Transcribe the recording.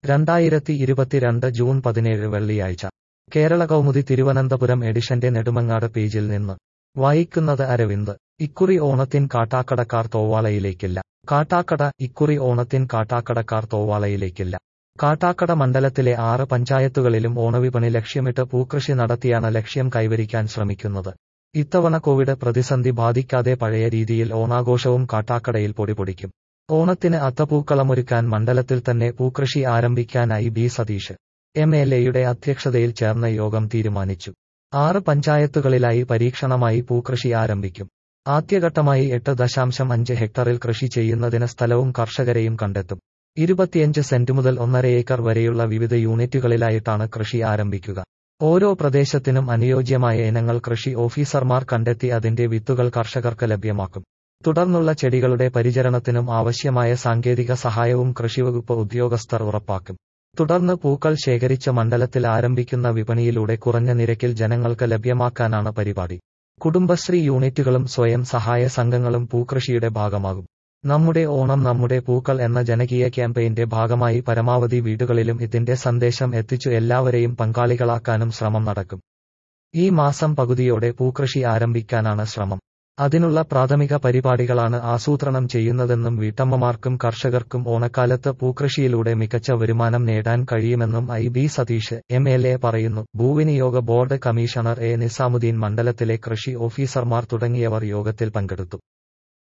രണ്ടായിരത്തി ഇരുപത്തിരണ്ട് ജൂൺ പതിനേഴ് വെള്ളിയാഴ്ച കേരള കൗമുദി തിരുവനന്തപുരം എഡിഷന്റെ നെടുമങ്ങാട് പേജിൽ നിന്ന് വായിക്കുന്നത് അരവിന്ദ് ഇക്കുറി ഓണത്തിൻ കാട്ടാക്കടക്കാർ തോവാളയിലേക്കില്ല കാട്ടാക്കട ഇക്കുറി ഓണത്തിൻ കാട്ടാക്കടക്കാർ തോവാളയിലേക്കില്ല കാട്ടാക്കട മണ്ഡലത്തിലെ ആറ് പഞ്ചായത്തുകളിലും ഓണവിപണി ലക്ഷ്യമിട്ട് പൂക്കൃഷി നടത്തിയാണ് ലക്ഷ്യം കൈവരിക്കാൻ ശ്രമിക്കുന്നത് ഇത്തവണ കോവിഡ് പ്രതിസന്ധി ബാധിക്കാതെ പഴയ രീതിയിൽ ഓണാഘോഷവും കാട്ടാക്കടയിൽ പൊടിപൊടിക്കും ഓണത്തിന് അത്തപ്പൂക്കളമൊരുക്കാൻ മണ്ഡലത്തിൽ തന്നെ പൂക്കൃഷി ആരംഭിക്കാനായി ബി സതീഷ് എം എൽ എയുടെ അധ്യക്ഷതയിൽ ചേർന്ന യോഗം തീരുമാനിച്ചു ആറ് പഞ്ചായത്തുകളിലായി പരീക്ഷണമായി പൂക്കൃഷി ആരംഭിക്കും ആദ്യഘട്ടമായി എട്ട് ദശാംശം അഞ്ച് ഹെക്ടറിൽ കൃഷി ചെയ്യുന്നതിന് സ്ഥലവും കർഷകരെയും കണ്ടെത്തും ഇരുപത്തിയഞ്ച് സെന്റ് മുതൽ ഒന്നര ഏക്കർ വരെയുള്ള വിവിധ യൂണിറ്റുകളിലായിട്ടാണ് കൃഷി ആരംഭിക്കുക ഓരോ പ്രദേശത്തിനും അനുയോജ്യമായ ഇനങ്ങൾ കൃഷി ഓഫീസർമാർ കണ്ടെത്തി അതിന്റെ വിത്തുകൾ കർഷകർക്ക് ലഭ്യമാക്കും തുടർന്നുള്ള ചെടികളുടെ പരിചരണത്തിനും ആവശ്യമായ സാങ്കേതിക സഹായവും കൃഷിവകുപ്പ് ഉദ്യോഗസ്ഥർ ഉറപ്പാക്കും തുടർന്ന് പൂക്കൾ ശേഖരിച്ച മണ്ഡലത്തിൽ ആരംഭിക്കുന്ന വിപണിയിലൂടെ കുറഞ്ഞ നിരക്കിൽ ജനങ്ങൾക്ക് ലഭ്യമാക്കാനാണ് പരിപാടി കുടുംബശ്രീ യൂണിറ്റുകളും സ്വയം സഹായ സംഘങ്ങളും പൂക്കൃഷിയുടെ ഭാഗമാകും നമ്മുടെ ഓണം നമ്മുടെ പൂക്കൾ എന്ന ജനകീയ ക്യാമ്പയിന്റെ ഭാഗമായി പരമാവധി വീടുകളിലും ഇതിന്റെ സന്ദേശം എത്തിച്ചു എല്ലാവരെയും പങ്കാളികളാക്കാനും ശ്രമം നടക്കും ഈ മാസം പകുതിയോടെ പൂക്കൃഷി ആരംഭിക്കാനാണ് ശ്രമം അതിനുള്ള പ്രാഥമിക പരിപാടികളാണ് ആസൂത്രണം ചെയ്യുന്നതെന്നും വീട്ടമ്മമാർക്കും കർഷകർക്കും ഓണക്കാലത്ത് പൂക്കൃഷിയിലൂടെ മികച്ച വരുമാനം നേടാൻ കഴിയുമെന്നും I B Satheesh M L A പറയുന്നു ഭൂവിനിയോഗ ബോർഡ് കമ്മീഷണർ എ നിസാമുദ്ദീൻ മണ്ഡലത്തിലെ കൃഷി ഓഫീസർമാർ തുടങ്ങിയവർ യോഗത്തിൽ പങ്കെടുത്തു